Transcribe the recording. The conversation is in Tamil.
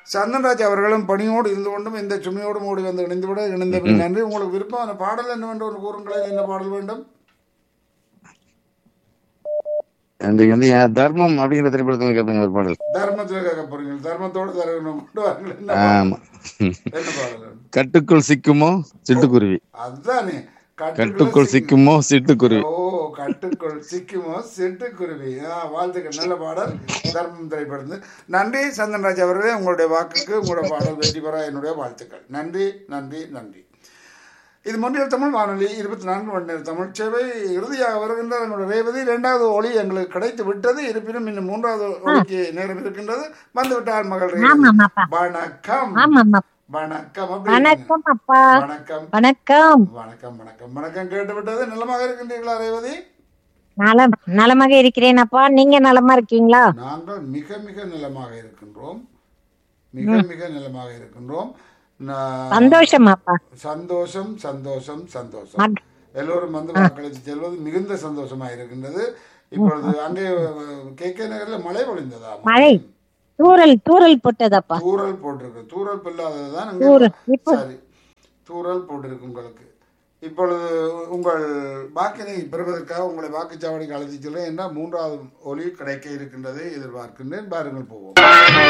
சந்தன்ராஜ் அவர்களும் பணியோடு இருந்து கொண்டும் இந்த சுமையோடும் ஓடி வந்து இணைந்து விட இணைந்த நன்றி உங்களுக்கு விருப்பமான பாடல் என்னவென்று ஒன்று கூறுங்களேன் என்ன பாடல் வேண்டும் இன்றைக்கு வந்து என் தர்மம் அப்படிங்கிற திரைப்படத்தில் கேட்பீங்க ஒரு பாடல் தர்மத்தில் கேட்க போறீங்க தர்மத்தோடு தரணும் கொண்டு வாருங்கள் என்ன ஆமா பாடல்? என்ன பாடல் கட்டுக்குள் சிக்குமோ சிட்டுக்குருவி அதுதானே கட்டுக்குள் சிக்குமோ சிட்டுக்குருவி ஓ கட்டுக்குள் சிக்குமோ சிட்டுக்குருவி ஆ, வாழ்த்துக்கள் நல்ல பாடல் தர்மம் திரைப்படத்து நன்றி சந்தன்ராஜ் அவர்களே உங்களுடைய வாக்குக்கு உங்களுடைய பாடல் வெற்றி பெற என்னுடைய வாழ்த்துக்கள் நன்றி நன்றி நன்றி இது முன்னில் தமிழ் வானொலி இருபத்தி நான்கு மணி நேர தமிழ் சேவை இறுதியாக வருகின்ற என்னுடைய ரேவதி இரண்டாவது ஒளி எங்களுக்கு கிடைத்து விட்டது இருப்பினும் இன்னும் மூன்றாவது ஒளிக்கு நேரம் இருக்கின்றது வந்து விட்டால் மகள் ரேவதி ஆமாம் அப்பா வணக்கம் ஆமாம் அப்பா வணக்கம் அப்படி இருக்கீங்க. வணக்கம் அப்பா வணக்கம் வணக்கம் வணக்கம் வணக்கம் வணக்கம் கேட்டு விட்டது நலமாக இருக்கின்றீர்களா ரேவதி நலம் நலமாக இருக்கிறேன் அப்பா நீங்க நலமா இருக்கீங்களா நாங்கள் மிக மிக நலமாக இருக்கின்றோம் மிக மிக நலமாக இருக்கின்றோம் நான் சந்தோஷம் அப்பா சந்தோஷம் சந்தோஷம் சந்தோஷம் மக்- எல்லோரும் வந்து வாக்களித்து செல்வது மிகுந்த சந்தோஷமாக இருக்கின்றது இப்பொழுது அங்கே கே கே நகர்ல மழை பொழிந்ததா மழை தூரல் தூரல் போட்டதப்பா தூறல் போட்டிருக்கு தூறல் பில்லாததுதான் தூறல். அங்கே இப்போ- சரி தூறல் போட்டிருக்கு உங்களுக்கு இப்பொழுது உங்கள் வாக்கினை பெறுவதற்காக உங்களை வாக்குச்சாவடிக்கு அழைத்து செல்ல என்றால் மூன்றாவது ஒலி கிடைக்க இருக்கின்றதை எதிர்பார்க்கின்றேன் பாருங்கள் போவோம்